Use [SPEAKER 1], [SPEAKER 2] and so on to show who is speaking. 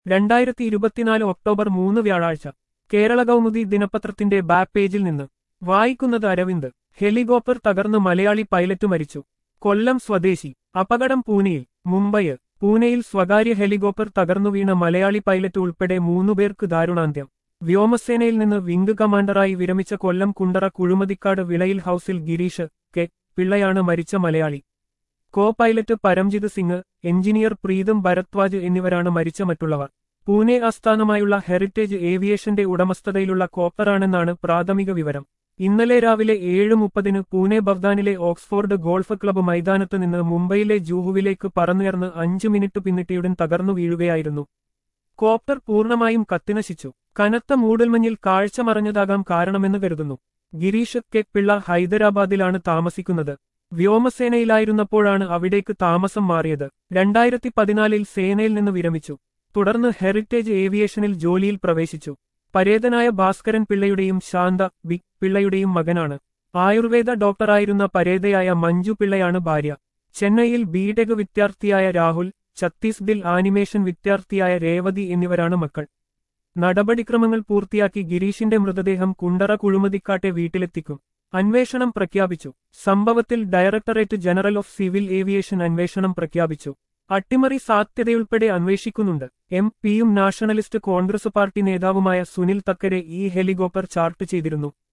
[SPEAKER 1] രണ്ടായിരത്തി ഇരുപത്തിനാല് ഒക്ടോബർ മൂന്ന് വ്യാഴാഴ്ച കേരള കൗമുദി ദിനപത്രത്തിന്റെ ബാക്ക് പേജിൽ നിന്ന് വായിക്കുന്നത് അരവിന്ദ് ഹെലികോപ്റ്റർ തകർന്ന് മലയാളി പൈലറ്റ് മരിച്ചു കൊല്ലം സ്വദേശി അപകടം പൂനെയിൽ മുംബൈ പൂനെയിൽ സ്വകാര്യ ഹെലികോപ്റ്റർ തകർന്നു വീണ മലയാളി പൈലറ്റ് ഉൾപ്പെടെ മൂന്നുപേർക്ക് ദാരുണാന്ത്യം വ്യോമസേനയിൽ നിന്ന് വിംഗ് കമാൻഡറായി വിരമിച്ച കൊല്ലം കുണ്ടറ കുഴുമതിക്കാട് വിളയിൽ ഹൌസിൽ ഗിരീഷ് കെ പിള്ളയാണ് മരിച്ച Malayali co pilot Paramjit Singh engineer Pritam Bharadwaj എന്നിവരാണ് മരിച്ച മറ്റുള്ളവർ പൂനെ ആസ്ഥാനമായുള്ള ഹെറിറ്റേജ് ഏവിയേഷന്റെ ഉടമസ്ഥതയിലുള്ള കോപ്പറാണെന്നാണ് പ്രാഥമിക വിവരം ഇന്നലെ രാവിലെ ഏഴ് മുപ്പതിന് പൂനെ ബഗ്ദാനിലെ ഓക്സ്ഫോർഡ് ഗോൾഫ് ക്ലബ്ബ് മൈതാനത്ത് നിന്ന് മുംബൈയിലെ ജൂഹുവിലേക്ക് പറന്നുയർന്ന് അഞ്ചു മിനിറ്റ് പിന്നിട്ടിയുടൻ തകർന്നു വീഴുകയായിരുന്നു കോപ്റ്റർ പൂർണ്ണമായും കത്തിനശിച്ചു കനത്ത മൂടൽമഞ്ഞിൽ കാഴ്ച മറഞ്ഞതാകാം കാരണമെന്ന് കരുതുന്നു ഗിരീഷ് കെ പിള്ള ഹൈദരാബാദിലാണ് താമസിക്കുന്നത് വ്യോമസേനയിലായിരുന്നപ്പോഴാണ് അവിടേക്ക് താമസം മാറിയത് രണ്ടായിരത്തി പതിനാലിൽ സേനയിൽ നിന്ന് വിരമിച്ചു തുടർന്ന് ഹെറിറ്റേജ് ഏവിയേഷനിൽ ജോലിയിൽ പ്രവേശിച്ചു പരേതനായ ഭാസ്കരൻ പിള്ളയുടെയും ശാന്ത വി പിള്ളയുടെയും മകനാണ് ആയുർവേദ ഡോക്ടറായിരുന്ന പരേതയായ മഞ്ജു പിള്ളയാണ് ഭാര്യ ചെന്നൈയിൽ ബിടെക് വിദ്യാർത്ഥിയായ രാഹുൽ ഛത്തീസ്ഗഡിൽ ആനിമേഷൻ വിദ്യാർത്ഥിയായ രേവതി എന്നിവരാണ് മക്കൾ നടപടിക്രമങ്ങൾ പൂർത്തിയാക്കി ഗിരീഷിന്റെ മൃതദേഹം കുണ്ടറ കുഴുമതിക്കാട്ടെ വീട്ടിലെത്തിക്കും അന്വേഷണം പ്രഖ്യാപിച്ചു സംഭവത്തിൽ directorate general of civil aviation അന്വേഷണം പ്രഖ്യാപിച്ചു അട്ടിമറി സാധ്യതയുൾപ്പെടെ അന്വേഷിക്കുന്നുണ്ട് എം പിയും നാഷണലിസ്റ്റ് കോൺഗ്രസ് പാർട്ടി നേതാവുമായ സുനിൽ തക്കരെ ഈ ഹെലികോപ്റ്റർ ചാർട്ട് ചെയ്തിരുന്നു